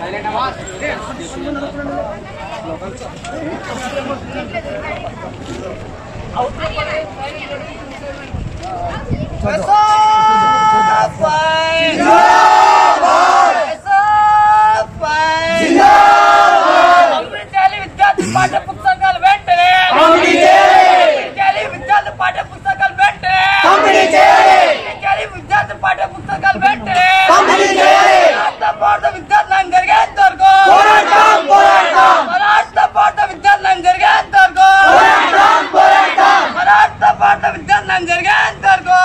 పంపించాలి విద్యార్థి పాఠ్య పుస్తకాలు వెంటనే పంపించాలి విద్యార్థి పాఠ్య పుస్తకాలు వెంటనే పంపించాలి విద్యార్థి పాఠ్య పుస్తకాలు వెంటనే రాష్ట్ర బోర్డు విద్యార్థులను జరిగేంత వరకు రాష్ట్ర బోర్డు విద్యార్థులను జరిగేంత వరకు రాష్ట్ర బోర్డు విద్యార్థులను జరిగేంత వరకు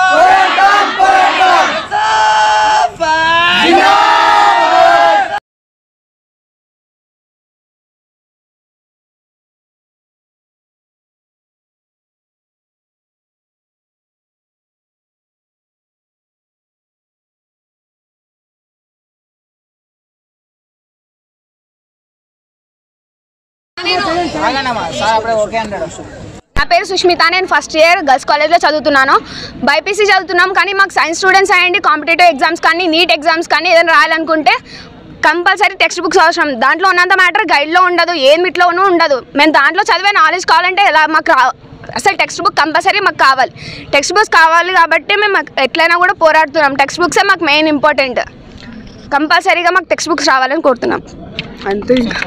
నా పేరు సుష్మిత నేను ఫస్ట్ ఇయర్ గర్ల్స్ కాలేజ్లో చదువుతున్నాను బైపీసీ చదువుతున్నాం కానీ మాకు సైన్స్ స్టూడెంట్స్ అయ్యండి కాంపిటేటివ్ ఎగ్జామ్స్ కానీ నీట్ ఎగ్జామ్స్ కానీ ఏదైనా రాయాలనుకుంటే కంపల్సరీ టెక్స్ట్ బుక్స్ అవసరం దాంట్లో ఉన్నంత మ్యాటర్ గైడ్లో ఉండదు ఏ మిట్లోనూ ఉండదు మేము దాంట్లో చదివే నాలెడ్జ్ కావాలంటే ఎలా మాకు రా అసలు టెక్స్ట్ బుక్ కంపల్సరీ మాకు కావాలి టెక్స్ట్ బుక్స్ కావాలి కాబట్టి మేము ఎట్లయినా కూడా పోరాడుతున్నాం టెక్స్ట్ బుక్సే మాకు మెయిన్ ఇంపార్టెంట్ కంపల్సరీగా మాకు టెక్స్ట్ బుక్స్ రావాలని కోరుతున్నాం అంతే ఇంకా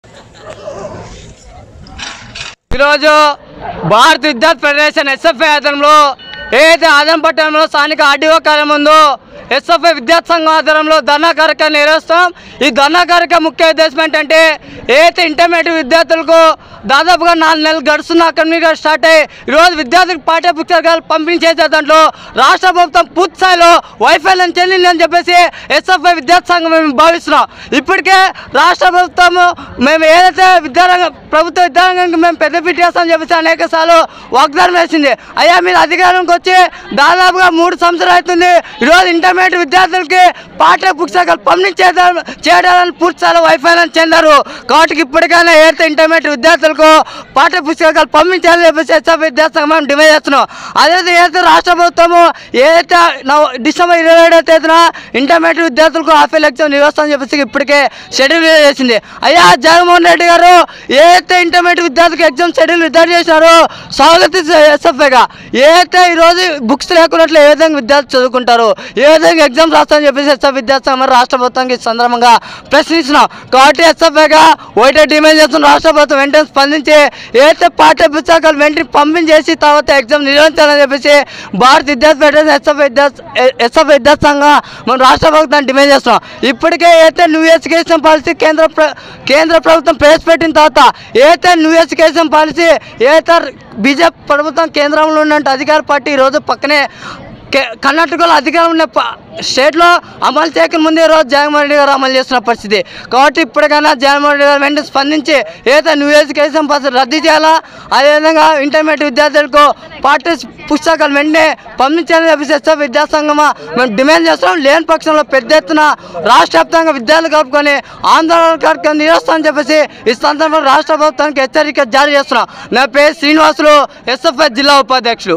ఈరోజు భారత విద్యార్థి ఫెడరేషన్ ఎస్ఎఫ్ఐ ఆధ్వర్యంలో ఏదైతే ఆదం పట్టణంలో స్థానిక ఆర్డీఓ కార్యం ఉందో ఎస్ఎఫ్ఐ విద్యార్థి సంఘం ఆధ్వర్యంలో ధర్నా కార్యక్రమం నిర్వహిస్తాం ఈ ధర్నా కార్యక్రమం ముఖ్య ఉద్దేశం ఏంటంటే ఏదైతే ఇంటర్మీడియట్ విద్యార్థులకు దాదాపుగా నాలుగు నెలలు గడుస్తున్న అకాడమిక్ ఇయర్ స్టార్ట్ అయ్యి ఈరోజు విద్యార్థులకు పాఠ్య పుస్తకాలు పంపిణీ చేసే దాంట్లో రాష్ట్ర ప్రభుత్వం పూర్తి స్థాయిలో వైఫల్యం చెందింది అని చెప్పేసి ఎస్ఎఫ్ఐ విద్యార్థి సంఘం మేము భావిస్తున్నాం ఇప్పటికే రాష్ట్ర ప్రభుత్వం మేము ఏదైతే విద్యారంగ ప్రభుత్వ విద్యారంగానికి మేము పెద్దపీట చేస్తామని చెప్పేసి అనేక సార్లు వాగ్దానం వేసింది అయ్యా మీరు అధికారంకి వచ్చి దాదాపుగా మూడు సంవత్సరాలు అవుతుంది ఈరోజు ఇంటర్మీడియట్ విద్యార్థులకి పాఠ్య పుస్తకాలు పంపిణీ చేయడం చేయడానికి పూర్తి స్థాయిలో వైఫల్యం చెందారు కాబట్టి ఇప్పటికైనా ఏదైతే ఇంటర్మీడియట్ విద్యార్థులకు పాఠ్య పుస్తకాలు పంపించాలని చెప్పేసి ఎస్ఎఫ్ విద్యాసంఘం మేము డిమాండ్ చేస్తున్నాం అదే ఏదైతే రాష్ట్ర ప్రభుత్వము ఏదైతే నవ డిసెంబర్ ఇరవై ఏడవ తేదీన ఇంటర్మీడియట్ విద్యార్థులకు హాఫ్ ఎలక్షన్ నిర్వహిస్తామని చెప్పేసి ఇప్పటికే షెడ్యూల్ చేసింది అయ్యా జగన్మోహన్ రెడ్డి గారు ఏదైతే ఇంటర్మీడియట్ విద్యార్థులకు ఎగ్జామ్ షెడ్యూల్ విడుదల చేశారో స్వాగతించే ఎస్ఎఫ్ఐగా ఏదైతే ఈరోజు బుక్స్ లేకున్నట్లు ఏ విధంగా విద్యార్థులు చదువుకుంటారు ఏ విధంగా ఎగ్జామ్స్ రాస్తామని చెప్పేసి ఎస్ఎఫ్ విద్యాసంఘం రాష్ట్ర ప్రభుత్వానికి ఈ సందర్భంగా ప్రశ్నిస్తున్నాం కాబట్టి ఎస్ఎఫ్ఐగా ఒకటే డిమాండ్ చేస్తున్న రాష్ట్ర ప్రభుత్వం వెంటనే స్పందించి ఏదైతే పాఠ్య పుస్తకాలు వెంటనే పంపించేసి తర్వాత ఎగ్జామ్ నిర్వహించాలని చెప్పేసి భారత విద్యార్థి ఫెడరేషన్ ఎస్ఎఫ్ విద్యా ఎస్ఎఫ్ విద్యాసంఘం మనం రాష్ట్ర ప్రభుత్వాన్ని డిమాండ్ చేస్తున్నాం ఇప్పటికే ఏదైతే న్యూ ఎడ్యుకేషన్ పాలసీ కేంద్ర ప్ర- కేంద్ర ప్రభుత్వం ప్రవేశపెట్టిన తర్వాత ఏదైతే న్యూ ఎడ్యుకేషన్ పాలసీ ఏదైతే బీజేపీ ప్రభుత్వం కేంద్రంలో ఉన్న అధికార పార్టీ ఈరోజు పక్కనే కే- కర్ణాటకలో అధికారం ఉన్న ప- స్టేట్లో అమలు చేయక ముందే రోజు జగన్మోహన్ రెడ్డి గారు అమలు చేస్తున్న పరిస్థితి కాబట్టి ఇప్పటికైనా జగన్మోహన్ రెడ్డి గారు వెంటనే స్పందించి ఏదైతే న్యూ ఎడ్యుకేషన్ పాలసీ రద్దు చేయాలా అదేవిధంగా ఇంటర్మీడియట్ విద్యార్థులకు పాఠ్య పుస్తకాలు వెంటనే పంపించాలని చెప్పేసి ఎస్ఎఫ్ విద్యాసంఘమా మేము డిమాండ్ చేస్తున్నాం లేని పక్షంలో పెద్ద ఎత్తున రాష్ట్ర వ్యాప్తంగా విద్యార్థులు కలుపుకొని ఆందోళన కార్యక్రమం నిర్వహిస్తామని చెప్పేసి ఈ సందర్భంలో రాష్ట్ర ప్రభుత్వానికి హెచ్చరిక జారీ చేస్తున్నాం నా పేరు శ్రీనివాసులు ఎస్ఎఫ్ఐ జిల్లా ఉపాధ్యక్షులు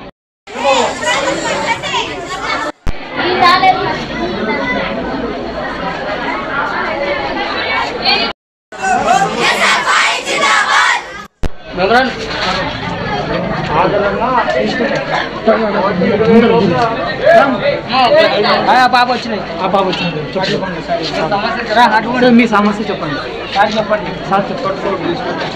పాప వచ్చినాయి ఆ పాప వచ్చింది చెప్పండి మీ సమస్య చెప్పండి సార్ చెప్పండి సార్ చెప్పండి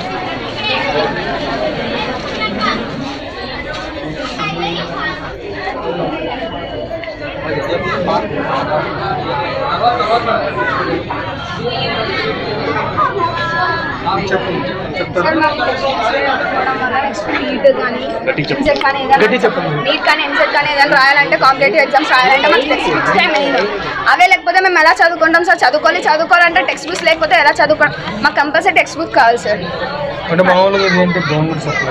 గట్టి చెప్పండి. నీట్ కానీ ఎంసెట్ కానీ ఏదైనా రాయాలంటే కాంపిటేటివ్ ఎగ్జామ్స్ రాయాలంటే మనకి టెక్స్ట్ బుక్స్ మెయిన్ అవే లేకపోతే మేము ఎలా చదువుకుంటాం సార్ చదువుకోవాలి చదువుకోవాలంటే టెక్స్ట్ బుక్స్ లేకపోతే ఎలా చదువుకో మాకు కంపల్సరీ టెక్స్ట్ బుక్ కావాలి సార్ అంటే మామూలుగా ఇది ఏంటి గవర్నమెంట్ సప్లై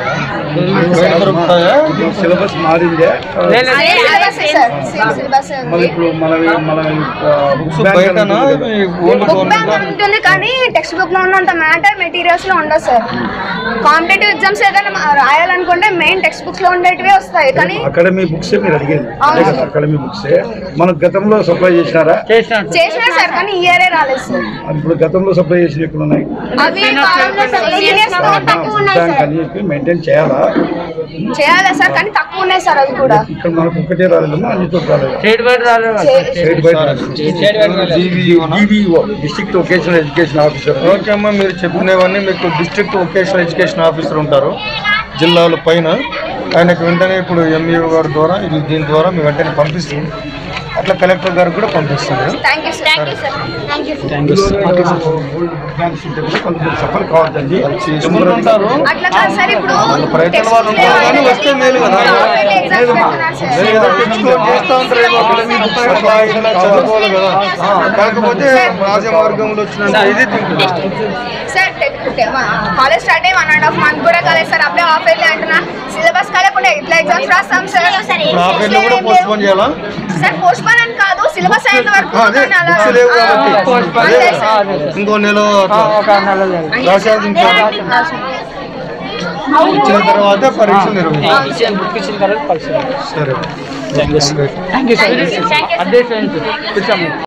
సిలబస్ మారిందే అదే సిలబస్ సార్ సేమ్ సిలబస్ మరి ఉంది ఇప్పుడు మన మన బుక్స్ బయటనా బుక్ బ్యాంక్ ఉంటుంది కానీ టెక్స్ట్ బుక్ లో ఉన్నంత మ్యాటర్ మెటీరియల్స్ లో ఉండదు సార్ సార్ కాంపిటేటివ్ ఎగ్జామ్స్ ఏదైనా మా- రాయాలనుకుంటే మెయిన్ టెక్స్ట్ బుక్స్ లో ఉండేటివే వస్తాయి కానీ అకాడమీ బుక్స్ మీరు అడిగేది అవును. అదే కదా అకాడమీ బుక్స్ మనకు గతంలో సప్లై చేసినారా చేసినాడు చేసినా సార్ కానీ ఇయరే రాలేదు సార్ ఇప్పుడు గతంలో సప్లై చేసిన ఎక్కడ ఉన్నాయి అవి కాలంలో సార్ సీనియర్స్ తో తక్కువ ఉన్నాయి దానికి సార్ అని చెప్పి మెయింటైన్ చేయాలా చేయాలి సార్ కానీ తక్కువ ఉన్నాయి సార్ అవి కూడా ఇక్కడ మనకు ఒక్కటే రాలేదమ్మా అన్ని చోట్ల రాలేదు స్టేట్ బయట రాలేదు స్టేట్ బయట district vocational education officer okay అమ్మా మీరు చెప్పినవన్నీ మీకు డిస్ట్రిక్ట్ వొకేషనల్ ఎడ్యుకేషన్ ఆఫీసర్ ఉంటారు జిల్లాల పైన ఆయనకు వెంటనే ఇప్పుడు ఎంఈఓ గారి ద్వారా ఇది దీని ద్వారా మీ వెంటనే పంపిస్తుంది అట్లా కలెక్టర్ గారికి కూడా పంపిస్తుంది thank you sir thank you కొంచెం సఫర్ కావద్దండి ఉంటారు అట్లా కాదు సార్ ఇప్పుడు ప్రయత్నాల వాళ్ళు ఉంటారు కానీ వస్తే మేలు కదా నేను ఏదో తెచ్చుకొని చేస్తా ఉంటారు ఏదో అకాడమీ బుక్స్ అట్లా ఇట్లా చదువుకోవాలి కదా కాకపోతే రాజ మార్గంలో వచ్చినంత ఇది తింటున్నారు సార్ కాలేజ్ స్టార్ట్ అయ్యి వన్ అండ్ హాఫ్ మంత్ కూడా కాలేదు సార్ అప్పుడే ఆఫ్ అయితే అంటున్నా సిలబస్ కాలేకుండా ఎట్లా ఎగ్జామ్స్ రాస్తాం సార్ ఇప్పుడు ఆ ఫైల్ కూడా పోస్ట్ పోన్ చేయాలా సార్ పోస్ట్ పోన్ అని కాదు సిలబస్ అయిన వరకు అదే కానీ అలా- బుక్స్ లేవు కాబట్టి అంతే సార్. ఇంకో నెల అట్లా ఒక నెల లేదు. రాసేది ఇంకా ఇచ్చిన తర్వాత పరీక్షలు నిర్వహించాలి బుక్ ఇచ్చిన తర్వాత పరిస్థితి సరే థ్యాంక్ యూ సార్ అడ్రస్ ఏంటి కూర్చోండి